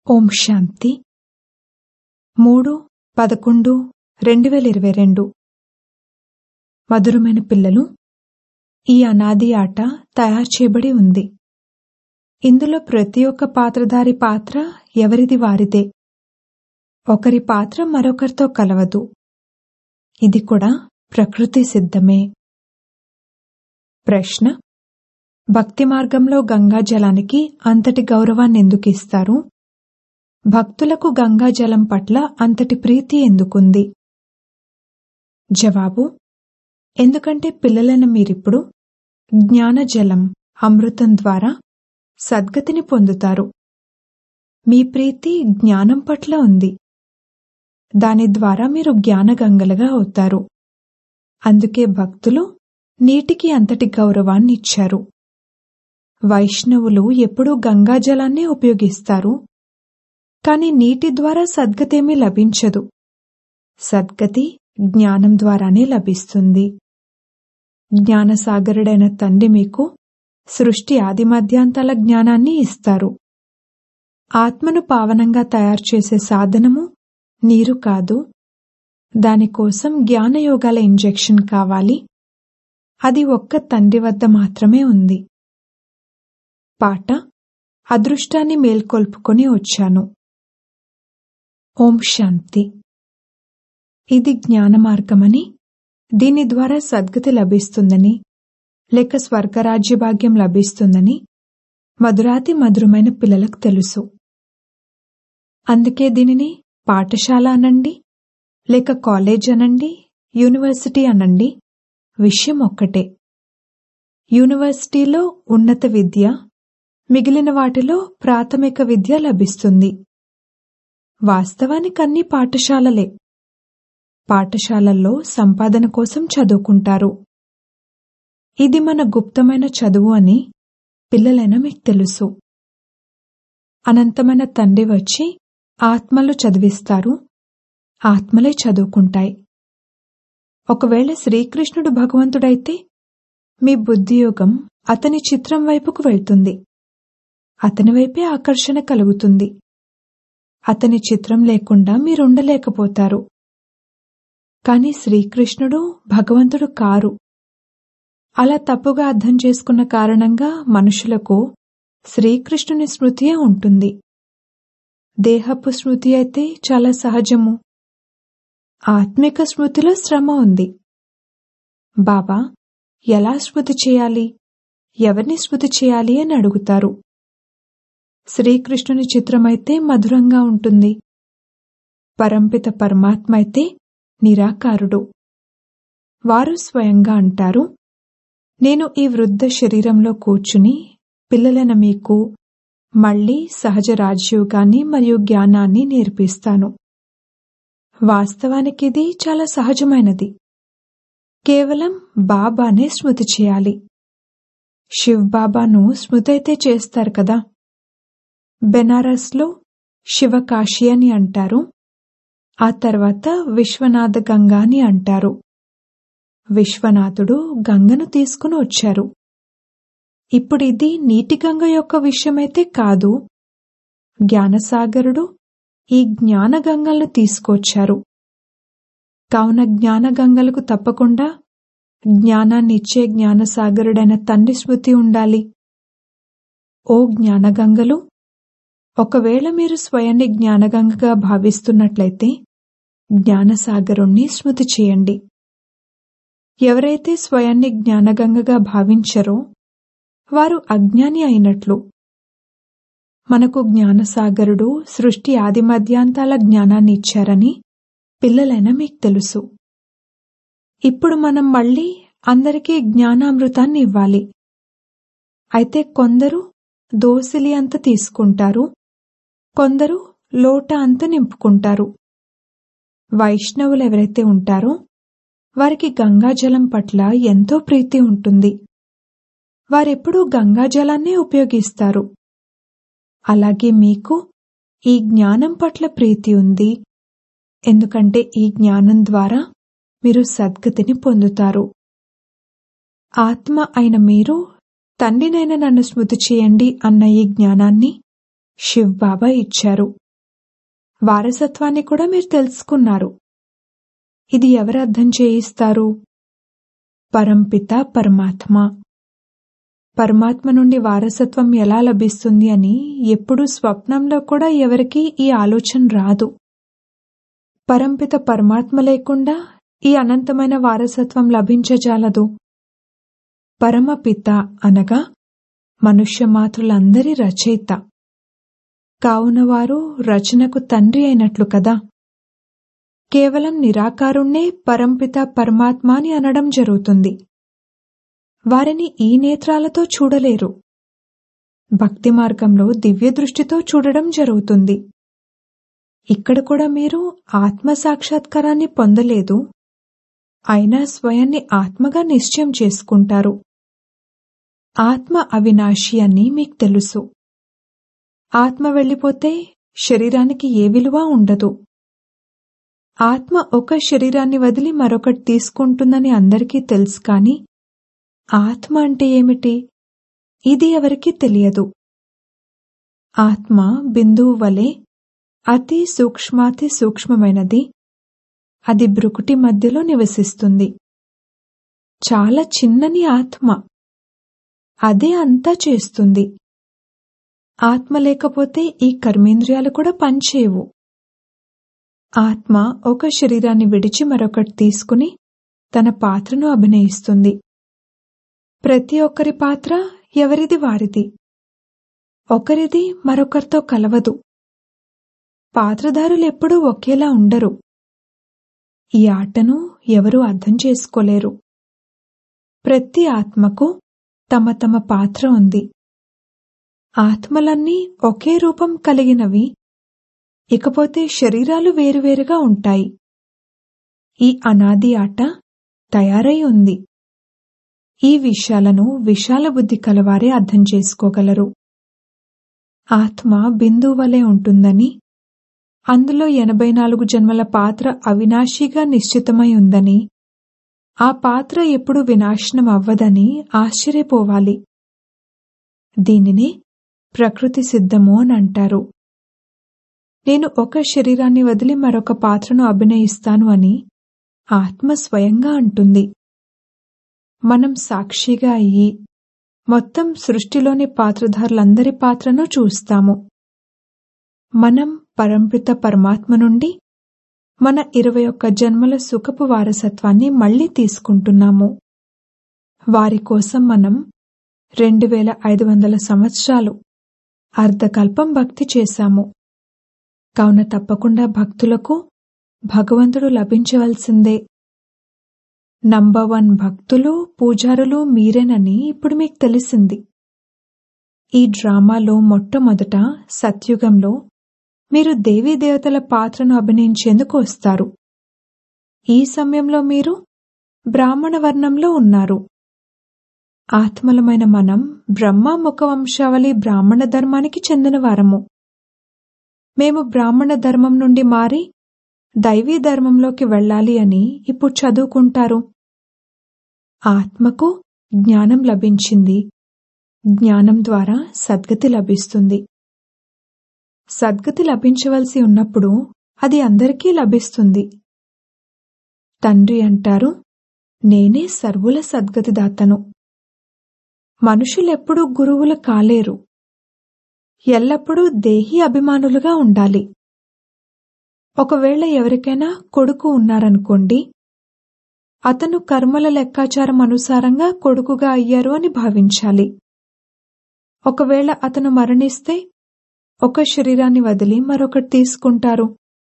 ఓం శాంతి మూడు పదకొండు రెండు వేల ఇరవై రెండు మధురమైన పిల్లలు ఈ అనాది ఆట తయారు చేయబడి ఉంది ఇందులో ప్రతి ఒక్క పాత్రధారి పాత్ర ఎవరిది వారిదే ఒకరి పాత్ర మరొకరితో కలవదు ఇది కూడా ప్రకృతి సిద్ధమే ప్రశ్న భక్తి మార్గంలో గంగా జలానికి అంతటి గౌరవాన్ని ఎందుకు ఇస్తారు భక్తులకు గంగా జలం పట్ల అంతటి ప్రీతి ఎందుకుంది జవాబు ఎందుకంటే పిల్లలైన మీరిప్పుడు జ్ఞాన జలం అమృతం ద్వారా సద్గతిని పొందుతారు మీ ప్రీతి జ్ఞానం పట్ల ఉంది దాని ద్వారా మీరు జ్ఞానగంగలుగా అవుతారు అందుకే భక్తులు నీటికి అంతటి గౌరవాన్ని ఇచ్చారు వైష్ణవులు ఎప్పుడూ గంగాజలాన్నే ఉపయోగిస్తారు కాని నీటి ద్వారా సద్గతేమీ లభించదు సద్గతి జ్ఞానం ద్వారానే లభిస్తుంది జ్ఞానసాగరుడైన తండ్రి మీకు సృష్టి ఆదిమధ్యాంతాల జ్ఞానాన్ని ఇస్తారు ఆత్మను పావనంగా తయారు చేసే సాధనము నీరు కాదు దానికోసం జ్ఞానయోగాల ఇంజెక్షన్ కావాలి అది ఒక్క తండ్రి వద్ద మాత్రమే ఉంది పాట అదృష్టాన్ని మేల్కొల్పుకొని వచ్చాను ఓం శాంతి ఇది జ్ఞాన మార్గమని దీని ద్వారా సద్గతి లభిస్తుందని లేక స్వర్గరాజ్య భాగ్యం లభిస్తుందని మధురాతి మధురమైన పిల్లలకు తెలుసు అందుకే దీనిని పాఠశాల అనండి లేక కాలేజ్ అనండి యూనివర్సిటీ అనండి విషయం ఒక్కటే యూనివర్సిటీలో ఉన్నత విద్య మిగిలిన వాటిలో ప్రాథమిక విద్య లభిస్తుంది వాస్తవానికి అన్ని పాఠశాలలే పాఠశాలల్లో సంపాదన కోసం చదువుకుంటారు ఇది మన గుప్తమైన చదువు అని పిల్లలైన మీకు తెలుసు అనంతమైన తండ్రి వచ్చి ఆత్మలు చదివిస్తారు ఆత్మలే చదువుకుంటాయి ఒకవేళ శ్రీకృష్ణుడు భగవంతుడైతే మీ బుద్ధియోగం అతని చిత్రం వైపుకు వెళ్తుంది అతని వైపే ఆకర్షణ కలుగుతుంది అతని చిత్రం లేకుండా మీరుండలేకపోతారు కాని శ్రీకృష్ణుడు భగవంతుడు కారు అలా తప్పుగా అర్థం చేసుకున్న కారణంగా మనుషులకు శ్రీకృష్ణుని స్మృతియే ఉంటుంది దేహపు స్మృతి అయితే చాలా సహజము ఆత్మిక స్మృతిలో శ్రమ ఉంది బాబా ఎలా స్మృతి చేయాలి ఎవరిని స్మృతి చేయాలి అని అడుగుతారు శ్రీకృష్ణుని చిత్రమైతే మధురంగా ఉంటుంది పరంపిత పరమాత్మ అయితే నిరాకారుడు వారు స్వయంగా అంటారు నేను ఈ వృద్ధ శరీరంలో కూర్చుని పిల్లలైన మీకు మళ్లీ సహజ రాజయోగాన్ని మరియు జ్ఞానాన్ని నేర్పిస్తాను వాస్తవానికి ఇది చాలా సహజమైనది కేవలం బాబానే స్మృతి చేయాలి శివ్ బాబాను స్మృతి అయితే చేస్తారు కదా బెనారస్లో శివకాశి అని అంటారు ఆ తర్వాత విశ్వనాథ గంగా అని అంటారు విశ్వనాథుడు గంగను తీసుకుని వచ్చారు ఇప్పుడు ఇది నీటి గంగ యొక్క విషయమైతే కాదు జ్ఞానసాగరుడు ఈ జ్ఞాన గంగలను తీసుకొచ్చారు కావున జ్ఞాన గంగలకు తప్పకుండా జ్ఞానాన్నిచ్చే జ్ఞానసాగరుడైన తండ్రి స్మృతి ఉండాలి ఓ జ్ఞానగంగలు ఒకవేళ మీరు స్వయాన్ని జ్ఞానగంగగా భావిస్తున్నట్లయితే జ్ఞానసాగరుణ్ణి స్మృతి చేయండి ఎవరైతే స్వయాన్ని జ్ఞానగంగగా భావించరో వారు అజ్ఞాని అయినట్లు మనకు జ్ఞానసాగరుడు సృష్టి ఆదిమధ్యాంతాల జ్ఞానాన్ని ఇచ్చారని పిల్లలైన మీకు తెలుసు ఇప్పుడు మనం మళ్ళీ అందరికీ జ్ఞానామృతాన్ని ఇవ్వాలి అయితే కొందరు దోసిలి అంత తీసుకుంటారు కొందరు లోట అంత నింపుకుంటారు వైష్ణవులు ఎవరైతే ఉంటారో వారికి గంగాజలం పట్ల ఎంతో ప్రీతి ఉంటుంది వారెప్పుడూ గంగాజలాన్నే ఉపయోగిస్తారు అలాగే మీకు ఈ జ్ఞానం పట్ల ప్రీతి ఉంది ఎందుకంటే ఈ జ్ఞానం ద్వారా మీరు సద్గతిని పొందుతారు ఆత్మ అయిన మీరు తండ్రినైన నన్ను స్మృతి చేయండి అన్న ఈ జ్ఞానాన్ని శివ్ బాబా ఇచ్చారు వారసత్వాన్ని కూడా మీరు తెలుసుకున్నారు ఇది ఎవరు అర్థం చేయిస్తారు పరంపిత పరమాత్మ పరమాత్మ నుండి వారసత్వం ఎలా లభిస్తుంది అని ఎప్పుడూ స్వప్నంలో కూడా ఎవరికీ ఈ ఆలోచన రాదు పరంపిత పరమాత్మ లేకుండా ఈ అనంతమైన వారసత్వం లభించజాలదు పరమపిత అనగా మనుష్యమాతృలందరి రచయిత కావున వారు రచనకు తండ్రి అయినట్లు కదా కేవలం నిరాకారుణ్ణే పరంపిత పరమాత్మ అని అనడం జరుగుతుంది వారిని ఈ నేత్రాలతో చూడలేరు భక్తి మార్గంలో దివ్య దృష్టితో చూడడం జరుగుతుంది ఇక్కడ కూడా మీరు ఆత్మ సాక్షాత్కారాన్ని పొందలేదు అయినా స్వయాన్ని ఆత్మగా నిశ్చయం చేసుకుంటారు ఆత్మ అవినాశి అని మీకు తెలుసు ఆత్మ వెళ్ళిపోతే శరీరానికి ఏ విలువ ఉండదు ఆత్మ ఒక శరీరాన్ని వదిలి మరొకటి తీసుకుంటుందని అందరికీ తెలుసు కాని ఆత్మ అంటే ఏమిటి ఇది ఎవరికీ తెలియదు ఆత్మ బిందువు వలె అతి సూక్ష్మాతి సూక్ష్మమైనది అది బ్రుకుటి మధ్యలో నివసిస్తుంది చాలా చిన్నని ఆత్మ అదే అంతా చేస్తుంది ఆత్మ లేకపోతే ఈ కర్మేంద్రియాలు కూడా పనిచేయవు ఆత్మ ఒక శరీరాన్ని విడిచి మరొకటి తీసుకుని తన పాత్రను అభినయిస్తుంది ప్రతి ఒక్కరి పాత్ర ఎవరిది వారిది ఒకరిది మరొకరితో కలవదు పాత్రధారులు ఎప్పుడూ ఒకేలా ఉండరు ఈ ఆటను ఎవరూ అర్థం చేసుకోలేరు ప్రతి ఆత్మకు తమ తమ పాత్ర ఉంది ఆత్మలన్నీ ఒకే రూపం కలిగినవి ఇకపోతే శరీరాలు వేరువేరుగా ఉంటాయి ఈ అనాది ఆట తయారై ఉంది ఈ విషయాలను విశాల బుద్ధి కలవారే అర్థం చేసుకోగలరు ఆత్మ బిందువు వలె ఉంటుందని అందులో ఎనభై నాలుగు జన్మల పాత్ర అవినాశిగా నిశ్చితమై ఉందని ఆ పాత్ర ఎప్పుడు వినాశనం అవ్వదని ఆశ్చర్యపోవాలి దీనినే ప్రకృతి సిద్ధము అని అంటారు నేను ఒక శరీరాన్ని వదిలి మరొక పాత్రను అభినయిస్తాను అని ఆత్మ స్వయంగా అంటుంది మనం సాక్షిగా అయ్యి మొత్తం సృష్టిలోని పాత్రధారులందరి పాత్రను చూస్తాము మనం పరంపిత పరమాత్మ నుండి మన ఇరవై ఒక్క జన్మల సుఖపు వారసత్వాన్ని మళ్లీ తీసుకుంటున్నాము వారి కోసం మనం రెండు వేల ఐదు వందల సంవత్సరాలు అర్ధకల్పం భక్తి చేశాము కావున తప్పకుండా భక్తులకు భగవంతుడు లభించవలసిందే నంబర్ వన్ భక్తులు పూజారులు మీరేనని ఇప్పుడు మీకు తెలిసింది ఈ డ్రామాలో మొట్టమొదట సత్యుగంలో మీరు దేవీ దేవతల పాత్రను అభినయించేందుకు వస్తారు ఈ సమయంలో మీరు బ్రాహ్మణ వర్ణంలో ఉన్నారు ఆత్మలమైన మనం బ్రహ్మ ముఖ వంశావళి బ్రాహ్మణ ధర్మానికి చెందిన వారము మేము బ్రాహ్మణ ధర్మం నుండి మారి దైవీ ధర్మంలోకి వెళ్ళాలి అని ఇప్పుడు చదువుకుంటారు ఆత్మకు జ్ఞానం లభించింది జ్ఞానం ద్వారా సద్గతి లభిస్తుంది సద్గతి లభించవలసి ఉన్నప్పుడు అది అందరికీ లభిస్తుంది తండ్రి అంటారు నేనే సర్వుల సద్గతిదాతను మనుషులెప్పుడూ గురువులు కాలేరు ఎల్లప్పుడూ దేహి అభిమానులుగా ఉండాలి ఒకవేళ ఎవరికైనా కొడుకు ఉన్నారనుకోండి అతను కర్మల లెక్కాచారం అనుసారంగా కొడుకుగా అయ్యారు అని భావించాలి ఒకవేళ అతను మరణిస్తే ఒక శరీరాన్ని వదిలి మరొకటి తీసుకుంటారు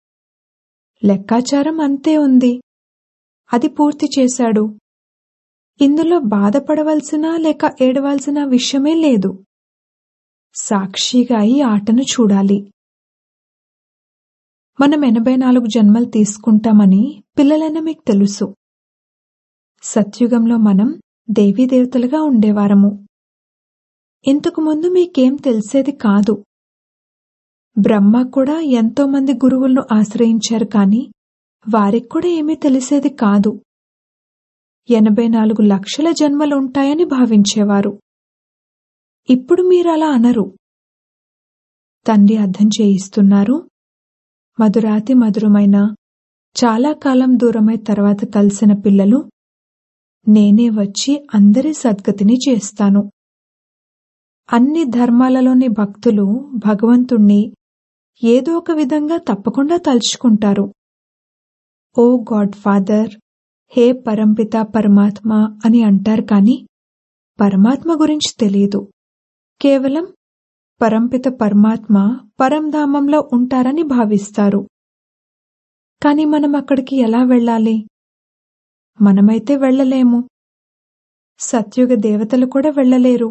లెక్కాచారం అంతే ఉంది అది పూర్తి చేశాడు ఇందులో బాధపడవలసిన లేక ఏడవలసిన విషయమే లేదు సాక్షిగా ఈ ఆటను చూడాలి మనం ఎనభై నాలుగు జన్మలు తీసుకుంటామని పిల్లలైన మీకు తెలుసు సత్యుగంలో మనం దేవీదేవతలుగా ఉండేవారము ఇంతకు ముందు మీకేం తెలిసేది కాదు బ్రహ్మ కూడా ఎంతో మంది గురువులను ఆశ్రయించారు కాని వారికి కూడా ఏమీ తెలిసేది కాదు ఎనభై నాలుగు లక్షల జన్మలు ఉంటాయని భావించేవారు ఇప్పుడు మీరు అలా అనరు తండ్రి అర్థం చేయిస్తున్నారు మధురాతి మధురమైన చాలా కాలం దూరమై తర్వాత కలిసిన పిల్లలు నేనే వచ్చి అందరి సద్గతిని చేస్తాను అన్ని ధర్మాలలోని భక్తులు భగవంతుణ్ణి ఏదో ఒక విధంగా తప్పకుండా తలుచుకుంటారు ఓ గాడ్ ఫాదర్ హే పరంపిత పరమాత్మ అని అంటారు కానీ పరమాత్మ గురించి తెలియదు కేవలం పరంపిత పరమాత్మ పరంధామంలో ఉంటారని భావిస్తారు కాని మనం అక్కడికి ఎలా వెళ్ళాలి మనమైతే వెళ్ళలేము సత్యుగ దేవతలు కూడా వెళ్ళలేరు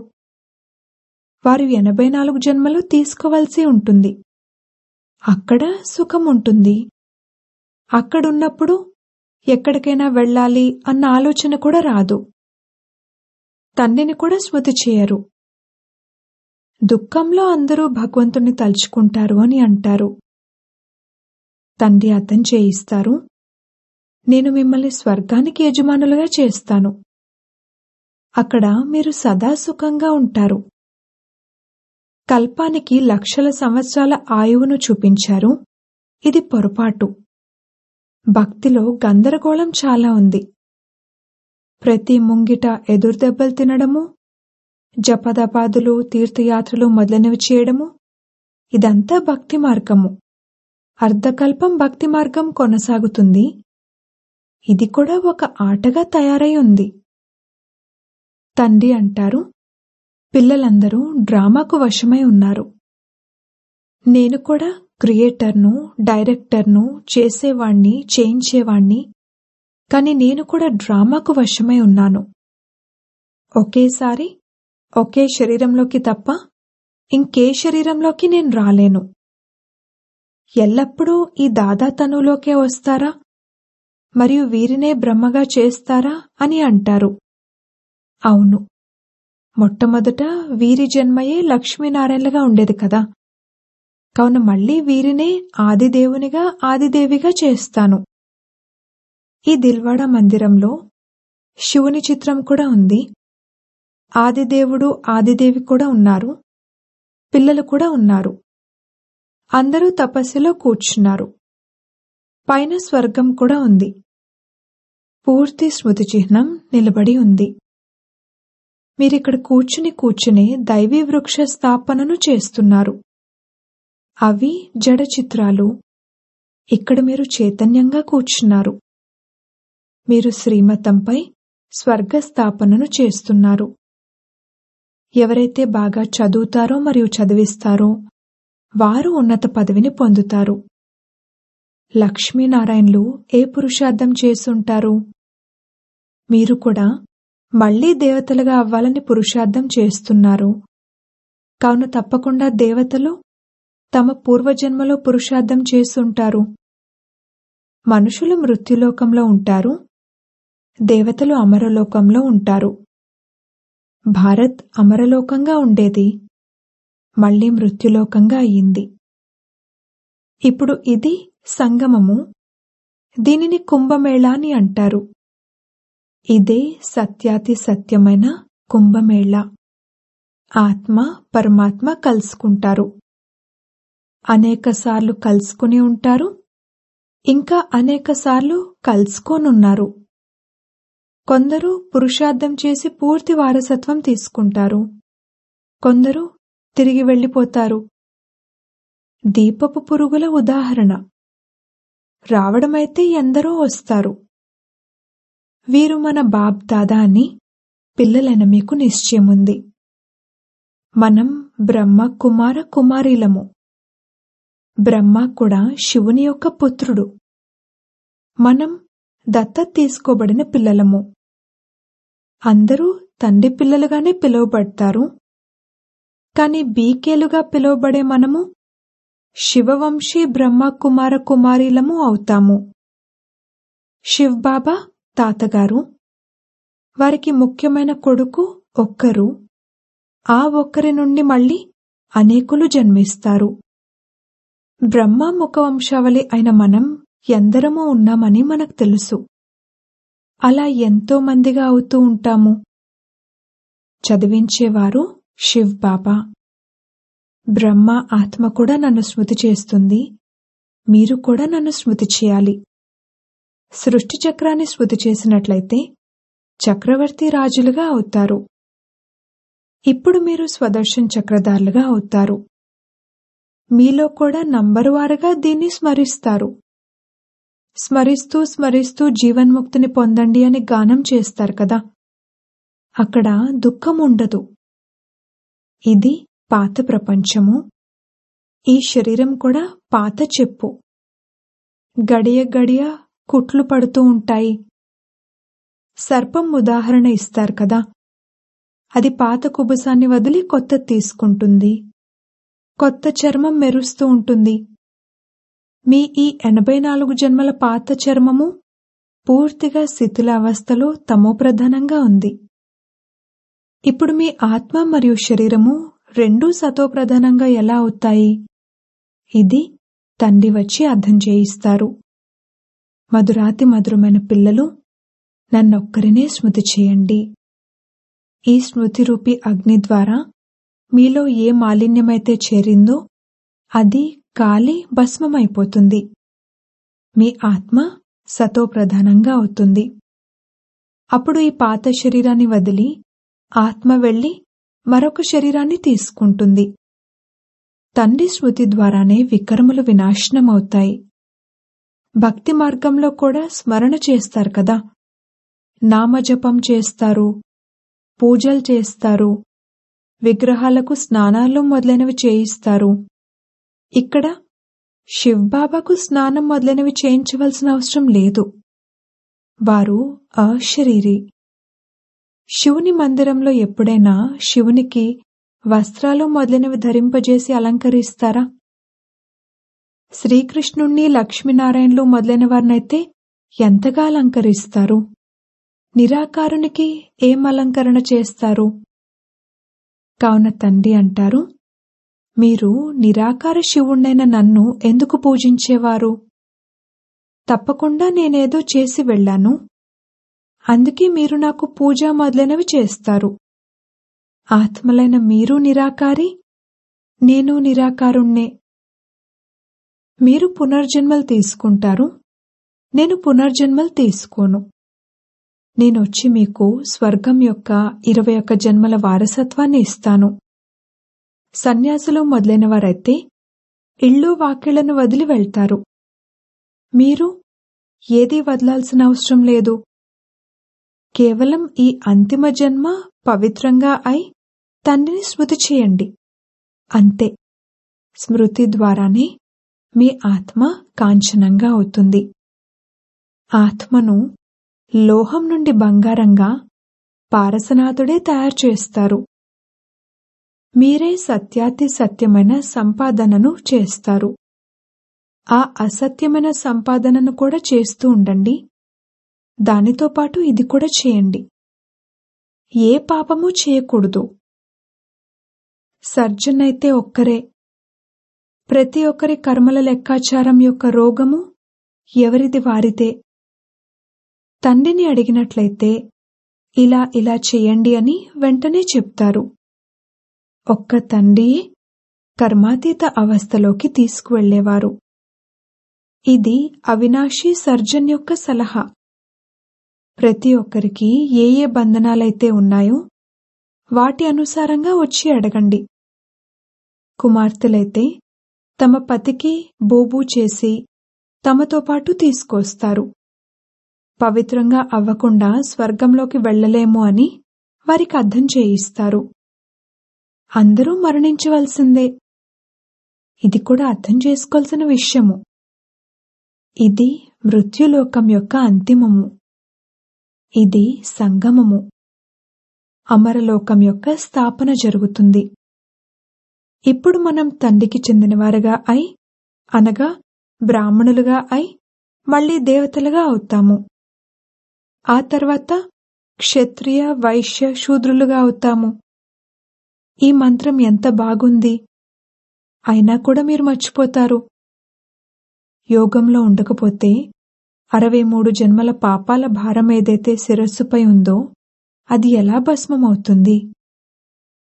వారు ఎనభై నాలుగు జన్మలు తీసుకోవలసి ఉంటుంది అక్కడ సుఖం ఉంటుంది అక్కడున్నప్పుడు ఎక్కడికైనా వెళ్ళాలి అన్న ఆలోచన కూడా రాదు తండ్రిని కూడా స్మృతి చేయరు దుఃఖంలో అందరూ భగవంతుణ్ణి తలుచుకుంటారు అని అంటారు తండ్రి అర్థం చేయిస్తారు నేను మిమ్మల్ని స్వర్గానికి యజమానులుగా చేస్తాను అక్కడ మీరు సదా సుఖంగా ఉంటారు కల్పానికి లక్షల సంవత్సరాల ఆయువును చూపించారు ఇది పొరపాటు భక్తిలో గందరగోళం చాలా ఉంది ప్రతి ముంగిట ఎదురుదెబ్బలు తినడము జపదపాదులు తీర్థయాత్రలు మొదలైనవి చేయడము ఇదంతా భక్తి మార్గము అర్ధకల్పం భక్తి మార్గం కొనసాగుతుంది ఇది కూడా ఒక ఆటగా తయారై ఉంది తండ్రి అంటారు పిల్లలందరూ డ్రామాకు వశమై ఉన్నారు నేను కూడా క్రియేటర్ను డైరెక్టర్ను చేసేవాణ్ణి చేయించేవాణ్ణి కాని నేను కూడా డ్రామాకు వశమై ఉన్నాను ఒకేసారి ఒకే శరీరంలోకి తప్ప ఇంకే శరీరంలోకి నేను రాలేను ఎల్లప్పుడూ ఈ దాదా తనులోకే వస్తారా మరియు వీరినే బ్రహ్మగా చేస్తారా అని అంటారు అవును మొట్టమొదట వీరి జన్మయే లక్ష్మీనారాయణలుగా ఉండేది కదా కావున మళ్ళీ వీరినే ఆదిదేవునిగా ఆదిదేవిగా చేస్తాను ఈ దిల్వాడ మందిరంలో శివుని చిత్రం కూడా ఉంది ఆదిదేవుడు ఆదిదేవి కూడా ఉన్నారు పిల్లలు కూడా ఉన్నారు అందరూ తపస్సులో కూర్చున్నారు పైన స్వర్గం కూడా ఉంది పూర్తి స్మృతి చిహ్నం నిలబడి ఉంది మీరిక్కడ కూర్చుని కూర్చుని దైవీ వృక్ష స్థాపనను చేస్తున్నారు అవి జడ చిత్రాలు ఇక్కడ మీరు చైతన్యంగా కూర్చున్నారు మీరు శ్రీమతంపై స్వర్గ స్థాపనను చేస్తున్నారు ఎవరైతే బాగా చదువుతారో మరియు చదివిస్తారో వారు ఉన్నత పదవిని పొందుతారు లక్ష్మీనారాయణలు ఏ పురుషార్థం చేసుంటారు మీరు కూడా మళ్లీ దేవతలుగా అవ్వాలని పురుషార్థం చేస్తున్నారు కావున తప్పకుండా దేవతలు తమ పూర్వజన్మలో పురుషార్థం చేసుంటారు మనుషులు మృత్యులోకంలో ఉంటారు దేవతలు అమరలోకంలో ఉంటారు భారత్ అమరలోకంగా ఉండేది మళ్లీ మృత్యులోకంగా అయ్యింది ఇప్పుడు ఇది సంగమము దీనిని కుంభమేళా అని అంటారు ఇదే సత్యాతి సత్యమైన కుంభమేళ ఆత్మ పరమాత్మ కలుసుకుంటారు అనేకసార్లు కలుసుకుని ఉంటారు ఇంకా అనేకసార్లు కలుసుకోనున్నారు కొందరు పురుషార్థం చేసి పూర్తి వారసత్వం తీసుకుంటారు కొందరు తిరిగి వెళ్ళిపోతారు దీపపు పురుగుల ఉదాహరణ రావడమైతే ఎందరో వస్తారు వీరు మన బాబ్ దాదా అని పిల్లలైన మీకు నిశ్చయముంది మనం బ్రహ్మ కుమార కుమారీలము బ్రహ్మ కూడా శివుని యొక్క పుత్రుడు మనం దత్త తీసుకోబడిన పిల్లలము అందరూ తండ్రి పిల్లలుగానే పిలువబడతారు కాని బీకేలుగా పిలువబడే మనము శివవంశీ బ్రహ్మ కుమార కుమారీలము అవుతాము శివ్ బాబా తాతగారు వారికి ముఖ్యమైన కొడుకు ఒక్కరు ఆ ఒక్కరి నుండి మళ్ళీ అనేకులు జన్మిస్తారు బ్రహ్మ ముఖవంశావళి అయిన మనం ఎందరమో ఉన్నామని మనకు తెలుసు అలా ఎంతో మందిగా అవుతూ ఉంటాము చదివించేవారు శివ్ బాబా బ్రహ్మ ఆత్మ కూడా నన్ను స్మృతి చేస్తుంది మీరు కూడా నన్ను స్మృతి చేయాలి సృష్టి చక్రాన్ని స్మృతి చేసినట్లయితే చక్రవర్తి రాజులుగా అవుతారు ఇప్పుడు మీరు స్వదర్శన్ చక్రధారులుగా అవుతారు మీలో కూడా నంబరు వారుగా దీన్ని స్మరిస్తారు స్మరిస్తూ స్మరిస్తూ జీవన్ముక్తిని పొందండి అని గానం చేస్తారు కదా అక్కడ దుఃఖం ఉండదు ఇది పాత ప్రపంచము ఈ శరీరం కూడా పాత చెప్పు గడియ గడియ కుట్లు పడుతూ ఉంటాయి సర్పం ఉదాహరణ ఇస్తారు కదా అది పాత కుబుసాన్ని వదిలి కొత్త తీసుకుంటుంది కొత్త చర్మం మెరుస్తూ ఉంటుంది మీ ఈ ఎనభై నాలుగు జన్మల పాత చర్మము పూర్తిగా శిథిల అవస్థలో తమోప్రధానంగా ఉంది ఇప్పుడు మీ ఆత్మ మరియు శరీరము రెండూ సతోప్రధానంగా ఎలా అవుతాయి ఇది తండ్రి వచ్చి అర్థం చేయిస్తారు మధురాతి మధురమైన పిల్లలు నన్నొక్కరినే స్మృతి చేయండి ఈ స్మృతి రూపి అగ్ని ద్వారా మీలో ఏ మాలిన్యమైతే చేరిందో అది కాలి భస్మమైపోతుంది మీ ఆత్మ సతోప్రధానంగా అవుతుంది అప్పుడు ఈ పాత శరీరాన్ని వదిలి ఆత్మ వెళ్లి మరొక శరీరాన్ని తీసుకుంటుంది తండ్రి స్మృతి ద్వారానే వికర్మలు వినాశనమవుతాయి భక్తి మార్గంలో కూడా స్మరణ చేస్తారు కదా నామజపం చేస్తారు పూజలు చేస్తారు విగ్రహాలకు స్నానాలు మొదలైనవి చేయిస్తారు ఇక్కడ శివ్బాబాకు స్నానం మొదలైనవి చేయించవలసిన అవసరం లేదు వారు అశరీరి శివుని మందిరంలో ఎప్పుడైనా శివునికి వస్త్రాలు మొదలైనవి ధరింపజేసి అలంకరిస్తారా శ్రీకృష్ణుణ్ణి లక్ష్మీనారాయణలు మొదలైన వారినైతే ఎంతగా అలంకరిస్తారు నిరాకారునికి ఏం అలంకరణ చేస్తారు కావున తండ్రి అంటారు మీరు నిరాకార శివుణ్ణైన నన్ను ఎందుకు పూజించేవారు తప్పకుండా నేనేదో చేసి వెళ్ళాను అందుకే మీరు నాకు పూజ మొదలైనవి చేస్తారు ఆత్మలైన మీరు నిరాకారి నేను నిరాకారుణ్ణే మీరు పునర్జన్మలు తీసుకుంటారు నేను పునర్జన్మలు తీసుకోను నేనొచ్చి మీకు స్వర్గం యొక్క ఇరవై ఒక్క జన్మల వారసత్వాన్ని ఇస్తాను సన్యాసులు మొదలైన వారైతే ఇళ్ళు వాకిళ్లను వదిలి వెళ్తారు మీరు ఏదీ వదలాల్సిన అవసరం లేదు కేవలం ఈ అంతిమ జన్మ పవిత్రంగా అయి తండ్రిని స్మృతి చేయండి అంతే స్మృతి ద్వారానే మీ ఆత్మ కాంచనంగా అవుతుంది ఆత్మను లోహం నుండి బంగారంగా పారసనాథుడే తయారు చేస్తారు మీరే సత్యాతి సత్యమైన సంపాదనను చేస్తారు ఆ అసత్యమైన సంపాదనను కూడా చేస్తూ ఉండండి దానితో పాటు ఇది కూడా చేయండి ఏ పాపము చేయకూడదు సర్జన్ అయితే ఒక్కరే ప్రతి ఒక్కరి కర్మల లెక్కాచారం యొక్క రోగము ఎవరిది వారిదే తండ్రిని అడిగినట్లయితే ఇలా ఇలా చేయండి అని వెంటనే చెప్తారు ఒక్క తండ్రియే కర్మాతీత అవస్థలోకి తీసుకువెళ్లేవారు ఇది అవినాశి సర్జన్ యొక్క సలహా ప్రతి ఒక్కరికి ఏ ఏ బంధనాలైతే ఉన్నాయో వాటి అనుసారంగా వచ్చి అడగండి కుమార్తెలైతే తమ పతికి బోబూ చేసి తమతో పాటు తీసుకొస్తారు పవిత్రంగా అవ్వకుండా స్వర్గంలోకి వెళ్లలేము అని వారికి అర్థం చేయిస్తారు అందరూ మరణించవలసిందే ఇది కూడా అర్థం చేసుకోవాల్సిన విషయము ఇది మృత్యులోకం యొక్క అంతిమము ఇది సంగమము అమరలోకం యొక్క స్థాపన జరుగుతుంది ఇప్పుడు మనం తండ్రికి చెందినవారుగా అయి అనగా బ్రాహ్మణులుగా అయి మళ్ళీ దేవతలుగా అవుతాము ఆ తర్వాత క్షత్రియ వైశ్య శూద్రులుగా అవుతాము ఈ మంత్రం ఎంత బాగుంది అయినా కూడా మీరు మర్చిపోతారు యోగంలో ఉండకపోతే అరవై మూడు జన్మల పాపాల భారం ఏదైతే శిరస్సుపై ఉందో అది ఎలా భస్మమవుతుంది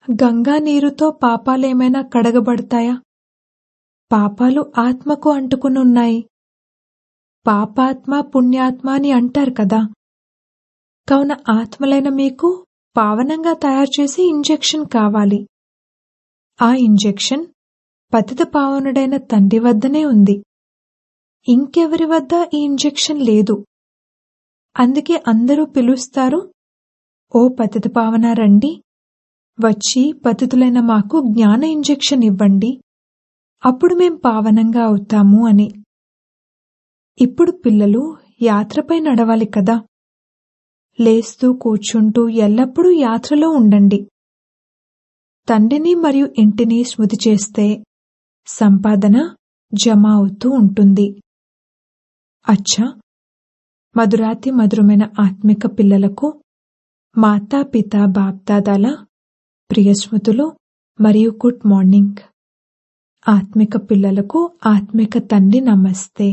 గంగా నీరుతో పాపాలేమైనా కడగబడతాయా పాపాలు ఆత్మకు అంటుకునున్నాయి పాపాత్మ పుణ్యాత్మ అని అంటారు కదా కావున ఆత్మలైన మీకు పావనంగా తయారు చేసే ఇంజెక్షన్ కావాలి ఆ ఇంజెక్షన్ పతిత పావనుడైన తండ్రి వద్దనే ఉంది ఇంకెవరి వద్ద ఈ ఇంజెక్షన్ లేదు అందుకే అందరూ పిలుస్తారు ఓ పతిత పావన రండి వచ్చి పతితులైన మాకు జ్ఞాన ఇంజెక్షన్ ఇవ్వండి అప్పుడు మేం పావనంగా అవుతాము అని ఇప్పుడు పిల్లలు యాత్రపై నడవాలి కదా లేస్తూ కూర్చుంటూ ఎల్లప్పుడూ యాత్రలో ఉండండి తండ్రిని మరియు ఇంటిని స్మృతి చేస్తే సంపాదన జమ అవుతూ ఉంటుంది అచ్చా మధురాతి మధురమైన ఆత్మిక పిల్లలకు మాతాపిత బాప్దాదాల ప్రియస్మృతులు మరియు గుడ్ మార్నింగ్ ఆత్మిక పిల్లలకు ఆత్మిక తండ్రి నమస్తే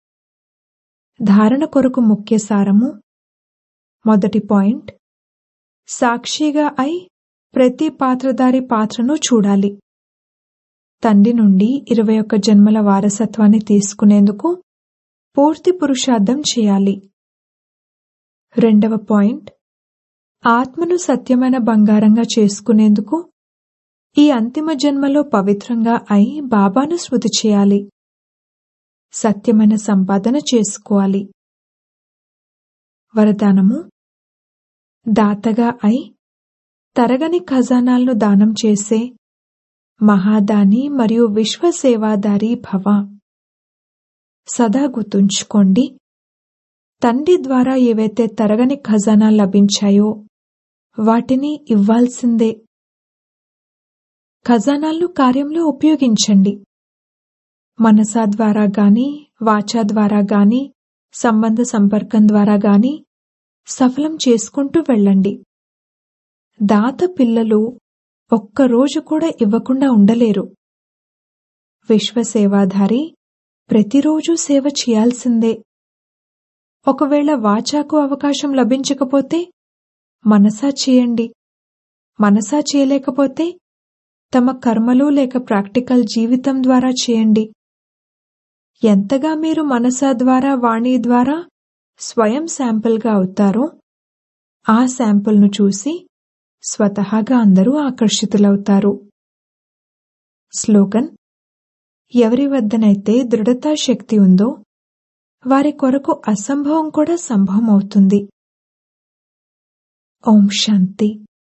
ధారణ కొరకు ముఖ్య సారము మొదటి పాయింట్ సాక్షిగా అయి ప్రతి పాత్రధారి పాత్రను చూడాలి తండ్రి నుండి ఇరవై ఒక్క జన్మల వారసత్వాన్ని తీసుకునేందుకు పూర్తి పురుషార్థం చేయాలి రెండవ పాయింట్ ఆత్మను సత్యమైన బంగారంగా చేసుకునేందుకు ఈ అంతిమ జన్మలో పవిత్రంగా అయి బాబాను స్మృతి చేయాలి సత్యమైన సంపాదన చేసుకోవాలి వరదానము దాతగా అయి తరగని ఖజానాలను దానం చేసే మహాదాని మరియు విశ్వసేవాదారి భవ సదా గుర్తుంచుకోండి తండ్రి ద్వారా ఏవైతే తరగని ఖజానా లభించాయో వాటిని ఇవ్వాల్సిందే ఖజానాలను కార్యంలో ఉపయోగించండి మనసా ద్వారా గాని వాచా ద్వారా గాని సంబంధ సంపర్కం ద్వారా గాని సఫలం చేసుకుంటూ వెళ్ళండి దాత పిల్లలు ఒక్కరోజు కూడా ఇవ్వకుండా ఉండలేరు విశ్వసేవాధారి ప్రతిరోజు సేవ చేయాల్సిందే ఒకవేళ వాచాకు అవకాశం లభించకపోతే మనసా చేయండి మనసా చేయలేకపోతే తమ కర్మలు లేక ప్రాక్టికల్ జీవితం ద్వారా చేయండి ఎంతగా మీరు మనసా ద్వారా వాణి ద్వారా స్వయం శాంపిల్గా అవుతారో ఆ శాంపుల్ను చూసి స్వతహాగా అందరూ ఆకర్షితులవుతారు స్లోగన్ ఎవరి వద్దనైతే దృఢతా శక్తి ఉందో వారి కొరకు అసంభవం కూడా సంభవం అవుతుంది ఓం శాంతి